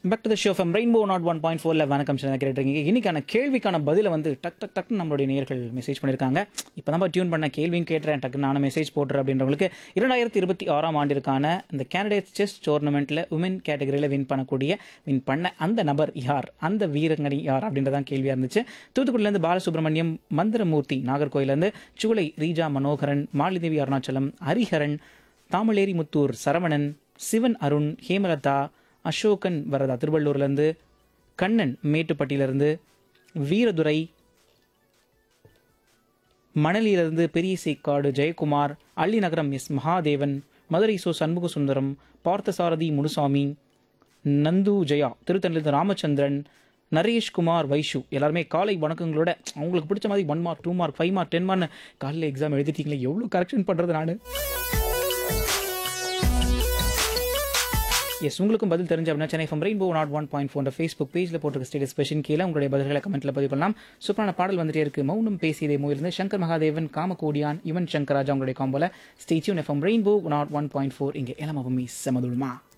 back to the show from rainbow not one point ஃபோரில் வணக்கம் channel கேட்டுருக்கீங்க இன்னைக்கான கேள்விக்கான பதிலை வந்து டக் டக் டக்னு நம்மளுடைய நேயர்கள் மெசேஜ் பண்ணியிருக்காங்க இப்போ தான் டியூன் பண்ண கேள்வியும் கேட்டுறேன் டக்கு நானும் மெசேஜ் போட்டுறேன் அப்படின்றவங்களுக்கு இரண்டாயிரத்தி இருபத்தி ஆறாம் ஆண்டிற்கான இந்த கேண்டிடேட் செஸ் டோர்னமெண்ட்டில் உமன் கேட்டகரியில் வின் பண்ணக்கூடிய வின் பண்ண அந்த நபர் யார் அந்த வீரங்கனி யார் அப்படின்றதான் கேள்வியாக இருந்துச்சு தூத்துக்குடியிலேருந்து பாலசுப்ரமணியம் மந்திரமூர்த்தி நாகர்கோயிலேருந்து சூளை ரீஜா மனோகரன் மாலிதேவி அருணாச்சலம் ஹரிஹரன் தாமலேரி முத்தூர் சரவணன் சிவன் அருண் ஹேமலதா அசோகன் வரதா திருவள்ளூர்லேருந்து கண்ணன் மேட்டுப்பட்டியிலேருந்து வீரதுரை மணலியிலிருந்து பெரியசைக்காடு ஜெயக்குமார் அள்ளிநகரம் எஸ் மகாதேவன் மதுரை சோ சண்முக சுந்தரம் பார்த்தசாரதி முனுசாமி நந்து ஜெயா திருத்தணிலிருந்து ராமச்சந்திரன் நரேஷ்குமார் வைஷு எல்லாருமே காலை வணக்கங்களோட அவங்களுக்கு பிடிச்ச மாதிரி one mark two mark five mark ten mark காலையில் எக்ஸாம் எழுதிட்டீங்களே எவ்வளோ கரெக்ஷன் பண்ணுறது நான் எஸ் உங்களுக்கும் பதில் தெரிஞ்ச அப்படின்னா Chennai from rainbow not one point four Facebook பேஜில் போட்டிருக்க ஸ்டேட்டஸ் ஸ்பெஷன் கீழே உங்களுடைய பதில்களை கமெண்ட்டில் பதிவு பண்ணலாம் சூப்பரான பாடல் வந்துட்டே இருக்கு மௌனம் பேசியதே மூவிலிருந்து சங்கர் மகாதேவன் காமகோடியான் யுவன் சங்கர் ராஜா உங்களுடைய காம்போல stay tuned FM rainbow not one point four இங்கே எல்லாமே செமதுமா